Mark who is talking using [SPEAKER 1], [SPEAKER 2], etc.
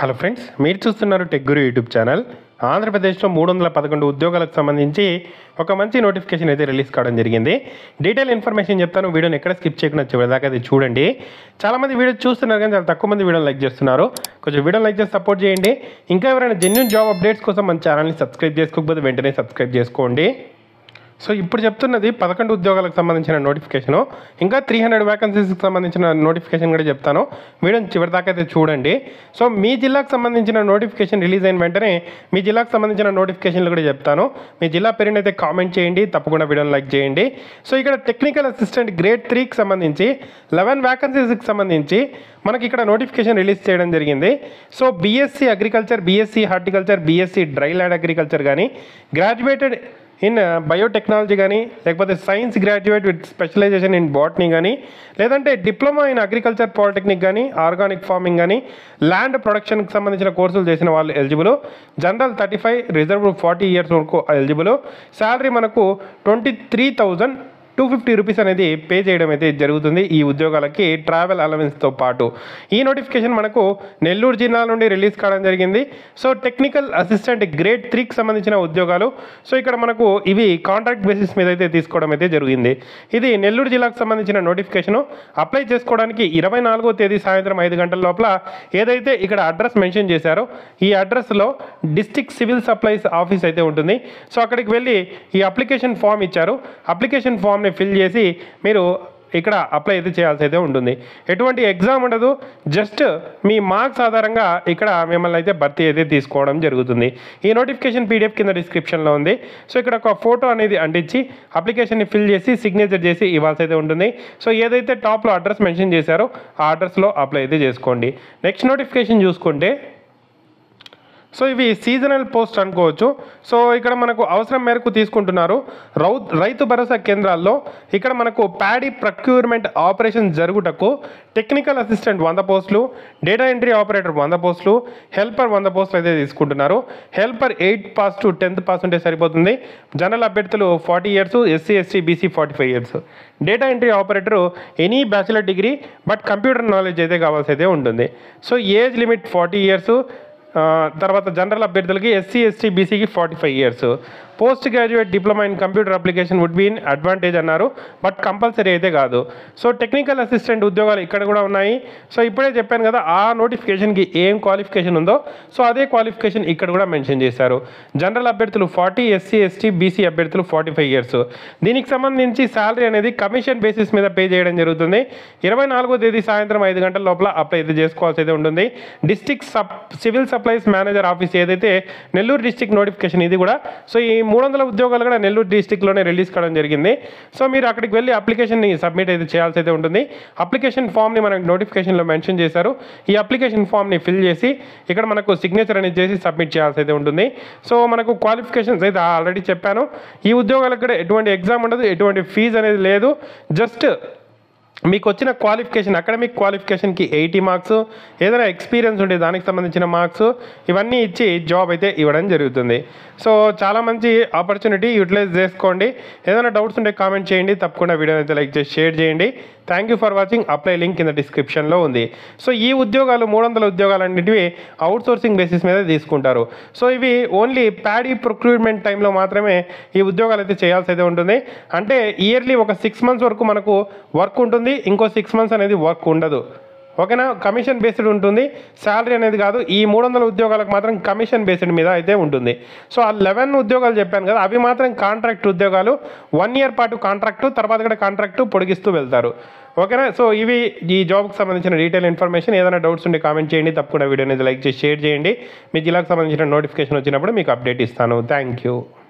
[SPEAKER 1] hello friends మీరు చూస్తున్నారు tech గురు YouTube channel ఆంధ్రప్రదేశ్లో మూడు వందల పదకొండు ఉద్యోగాలకు సంబంధించి ఒక మంచి నోటిఫికేషన్ అయితే రిలీజ్ కావడం జరిగింది డీటెయిల్ ఇన్ఫర్మేషన్ చెప్తాను వీడియోని ఎక్కడ స్కిప్ చేయకుండా చివరిదాకా అది చూడండి చాలామంది వీడియో చూస్తున్నారు కానీ చాలా తక్కువ మంది వీడియోని లైక్ చేస్తున్నారు కొంచెం వీడియో లైక్ చేసి సపోర్ట్ చేయండి ఇంకా ఎవరైనా జెన్యున్ జాబ్ అప్డేట్స్ కోసం మన ఛానల్ని సబ్స్క్రైబ్ చేసుకోకపోతే వెంటనే సబ్స్క్రైబ్ చేసుకోండి సో ఇప్పుడు చెప్తున్నది పదకొండు ఉద్యోగాలకు సంబంధించిన నోటిఫికేషను ఇంకా త్రీ హండ్రెడ్ వ్యాకన్సీస్కి సంబంధించిన నోటిఫికేషన్ కూడా చెప్తాను వీడియోని చివరిదాకా అయితే చూడండి సో మీ జిల్లాకు సంబంధించిన నోటిఫికేషన్ రిలీజ్ అయిన వెంటనే మీ జిల్లాకు సంబంధించిన నోటిఫికేషన్లు కూడా చెప్తాను మీ జిల్లా పేరుని అయితే కామెంట్ చేయండి తప్పకుండా వీడియోని లైక్ చేయండి సో ఇక్కడ టెక్నికల్ అసిస్టెంట్ గ్రేడ్ త్రీకి సంబంధించి లెవెన్ వ్యాకన్సీస్కి సంబంధించి మనకి ఇక్కడ నోటిఫికేషన్ రిలీజ్ చేయడం జరిగింది so BSc agriculture BSc horticulture BSc dry land agriculture కానీ గ్రాడ్యుయేటెడ్ ఇన్ బయోటెక్నాలజీ కానీ లేకపోతే science graduate with specialization in botany కానీ లేదంటే డిప్లొమా ఇన్ అగ్రికల్చర్ పాలిటెక్నిక్ కానీ ఆర్గానిక్ ఫార్మింగ్ కానీ ల్యాండ్ ప్రొడక్షన్కి సంబంధించిన కోర్సులు చేసిన వాళ్ళు eligible general thirty five reserve forty years వరకు ఎలిజిబుల్ శాలరీ మనకు twenty three thousand two fifty rupees అనేది పే చేయడం అయితే జరుగుతుంది ఈ ఉద్యోగాలకి ట్రావెల్ అలవెన్స్తో పాటు ఈ నోటిఫికేషన్ మనకు నెల్లూరు జిల్లా నుండి రిలీజ్ కావడం జరిగింది సో టెక్నికల్ అసిస్టెంట్ గ్రేడ్ త్రీకి సంబంధించిన ఉద్యోగాలు సో ఇక్కడ మనకు ఇవి కాంట్రాక్ట్ బేసిస్ మీద అయితే తీసుకోవడం అయితే జరిగింది ఇది నెల్లూరు జిల్లాకు సంబంధించిన నోటిఫికేషను అప్లై చేసుకోవడానికి ఇరవై నాలుగో తేదీ సాయంత్రం ఐదు గంటల లోపల ఏదైతే ఇక్కడ అడ్రస్ మెన్షన్ చేశారో ఈ అడ్రస్లో డిస్టిక్ సివిల్ సప్లైస్ ఆఫీస్ అయితే ఉంటుంది సో అక్కడికి వెళ్ళి ఈ అప్లికేషన్ ఫామ్ ఇచ్చారు అప్లికేషన్ ఫామ్ని ఫిల్ చేసి మీరు ఇక్కడ అప్లై అయితే చేయాల్సి అయితే ఉంటుంది ఎటువంటి ఎగ్జామ్ ఉండదు జస్ట్ మీ మార్క్స్ ఆధారంగా ఇక్కడ మిమ్మల్ని అయితే భర్తీ అయితే తీసుకోవడం జరుగుతుంది ఈ నోటిఫికేషన్ పీడిఎఫ్ కింద డిస్క్రిప్షన్లో ఉంది సో ఇక్కడ ఒక ఫోటో అనేది అంటించి అప్లికేషన్ని ఫిల్ చేసి సిగ్నేచర్ చేసి ఇవ్వాల్సి అయితే ఉంటుంది సో ఏదైతే టాప్లో అడ్రస్ మెన్షన్ చేశారో ఆ అడ్రస్లో అప్లై అయితే చేసుకోండి నెక్స్ట్ నోటిఫికేషన్ చూసుకుంటే సో ఇవి సీజనల్ పోస్ట్ అనుకోవచ్చు సో ఇక్కడ మనకు అవసరం మేరకు తీసుకుంటున్నారు రౌ రైతు భరోసా కేంద్రాల్లో ఇక్కడ మనకు ప్యాడీ ప్రక్యూర్మెంట్ ఆపరేషన్ జరుగుటకు టెక్నికల్ అసిస్టెంట్ వంద పోస్టులు డేటా ఎంట్రీ ఆపరేటర్ వంద పోస్టులు హెల్పర్ వంద పోస్టులు అయితే తీసుకుంటున్నారు helper eighth pass to tenth pass ఉంటే సరిపోతుంది జనరల్ అభ్యర్థులు forty years SC ST BC forty five years data entry operator any bachelor degree but computer knowledge అయితే కావాల్సి అయితే ఉంటుంది so age limit forty years ఆ, తర్వాత జనరల్ అభ్యర్థులకి ఎస్సీ ఎస్టీ బీసీకి forty five years post graduate diploma in computer application would be in advantage అన్నారు but compulsory అయితే కాదు సో టెక్నికల్ అసిస్టెంట్ ఉద్యోగాలు ఇక్కడ కూడా ఉన్నాయి సో ఇప్పుడే చెప్పాను కదా ఆ నోటిఫికేషన్కి ఏం క్వాలిఫికేషన్ ఉందో సో అదే క్వాలిఫికేషన్ ఇక్కడ కూడా మెన్షన్ చేశారు జనరల్ అభ్యర్థులు ఫార్టీ ఎస్సీ ఎస్టీ బీసీ అభ్యర్థులు ఫార్టీ ఫైవ్ ఇయర్స్ దీనికి సంబంధించి శాలరీ అనేది కమిషన్ బేసిస్ మీద పే చేయడం జరుగుతుంది ఇరవై నాలుగో తేదీ సాయంత్రం ఐదు గంటల లోపల అప్లై అయితే చేసుకోవాల్సి అయితే ఉంటుంది district sub civil supplies manager office ఏదైతే నెల్లూరు డిస్టిక్ నోటిఫికేషన్ ఇది కూడా సో ఈ మూడు వందల ఉద్యోగాలు కూడా నెల్లూరు డిస్టిక్లోనే రిలీజ్ కావడం జరిగింది సో మీరు అక్కడికి వెళ్ళి అప్లికేషన్ని సబ్మిట్ అయితే చేయాల్సి అయితే ఉంటుంది అప్లికేషన్ ఫామ్ని మనకు నోటిఫికేషన్లో మెన్షన్ చేశారు ఈ అప్లికేషన్ ఫామ్ని ఫిల్ చేసి ఇక్కడ మనకు సిగ్నేచర్ అనేది చేసి సబ్మిట్ చేయాల్సి అయితే ఉంటుంది సో మనకు క్వాలిఫికేషన్స్ అయితే ఆల్రెడీ చెప్పాను ఈ ఉద్యోగాలకు కూడా ఎటువంటి ఎగ్జామ్ ఉండదు ఎటువంటి ఫీజు అనేది లేదు జస్ట్ మీకు వచ్చిన క్వాలిఫికేషన్ అకాడమిక్ క్వాలిఫికేషన్కి ఎయిటీ మార్క్స్ ఏదైనా ఎక్స్పీరియన్స్ ఉంటే దానికి సంబంధించిన మార్క్స్ ఇవన్నీ ఇచ్చి జాబ్ అయితే ఇవ్వడం జరుగుతుంది సో చాలా మంచి ఆపర్చునిటీ యూటిలైజ్ చేసుకోండి ఏదైనా డౌట్స్ ఉంటే కామెంట్ చేయండి తప్పకుండా వీడియోని అయితే లైక్ చేసి షేర్ చేయండి thank you for watching apply link కింద డిస్క్రిప్షన్లో ఉంది సో ఈ ఉద్యోగాలు మూడు వందల ఉద్యోగాలు అన్నిటివి అవుట్ సోర్సింగ్ బేసిస్ మీద తీసుకుంటారు సో ఇవి ఓన్లీ ప్యాడీ ప్రొక్యూర్మెంట్ టైంలో మాత్రమే ఈ ఉద్యోగాలు అయితే చేయాల్సి అయితే ఉంటుంది అంటే ఇయర్లీ ఒక సిక్స్ మంత్స్ వరకు మనకు వర్క్ ఉంటుంది ఇంకో సిక్స్ మంత్స్ అనేది వర్క్ ఉండదు ఓకేనా కమిషన్ బేస్డ్ ఉంటుంది శాలరీ అనేది కాదు ఈ మూడు వందల ఉద్యోగాలకు మాత్రం కమిషన్ బేస్డ్ మీద అయితే ఉంటుంది సో ఆ లెవెన్ ఉద్యోగాలు చెప్పాను కదా అవి మాత్రం కాంట్రాక్ట్ ఉద్యోగాలు వన్ ఇయర్ పాటు కాంట్రాక్టు తర్వాత కూడా కాంట్రాక్టు పొడిగిస్తూ వెళ్తారు ఓకేనా సో ఇవి ఈ జాబ్కి సంబంధించిన డీటెయిల్ ఇన్ఫర్మేషన్ ఏదైనా డౌట్స్ ఉంటే కామెంట్ చేయండి తప్పకుండా వీడియో అనేది లైక్ చేసి షేర్ చేయండి మీ జిల్లాకు సంబంధించిన నోటిఫికేషన్ వచ్చినప్పుడు మీకు అప్డేట్ ఇస్తాను థ్యాంక్ యూ